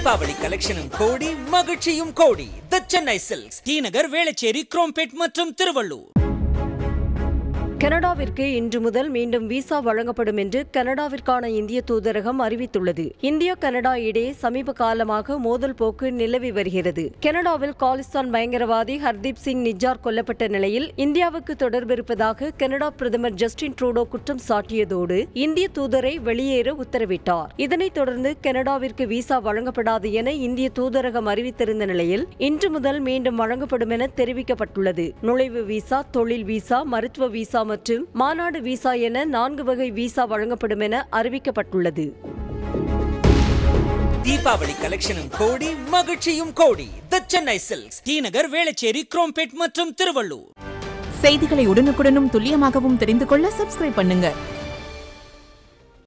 தீபாவளி கலெக்ஷனும் கோடி மகிழ்ச்சியும் கோடி the Chennai silks T Nagar Velachery Chromepet மற்றும் திருவள்ளூர் கனடாவிற்கு இன்று முதல் மீண்டும் விசா வழங்கப்படும் என்று கனடாவிற்கான இந்திய தூதரகம் அறிவித்துள்ளது இந்தியா கனடா இடையே சமீப காலமாக மோதல் போக்கு நிலவி வருகிறது கனடாவில் காலிஸ்தான் பயங்கரவாதி ஹர்தீப் சிங் நிஜார் கொல்லப்பட்ட நிலையில் இந்தியாவுக்கு தொடர்பிருப்பதாக கனடா பிரதமர் ஜஸ்டின் ட்ரூடோ குற்றம் சாட்டியதோடு இந்திய தூதரை வெளியேற உத்தரவிட்டார் இதனைத் தொடர்ந்து கனடாவிற்கு விசா வழங்கப்படாது என இந்திய தூதரகம் அறிவித்திருந்த நிலையில் இன்று முதல் மீண்டும் வழங்கப்படும் என தெரிவிக்கப்பட்டுள்ளது நுழைவு விசா தொழில் விசா மருத்துவ விசா மற்றும் மாநாடு விசா என நான்கு வகை விசா வழங்கப்படும் என அறிவிக்கப்பட்டுள்ளது தீபாவளி கலெக்ஷனும் கோடி மகிழ்ச்சியும் கோடி the Chennai silks T Nagar Velachery Chromepet மற்றும் திருவள்ளூர் செய்திகளை உடனுக்குடனும் துல்லியமாகவும் தெரிந்து கொள்ள சப்ஸ்கிரைப் பண்ணுங்க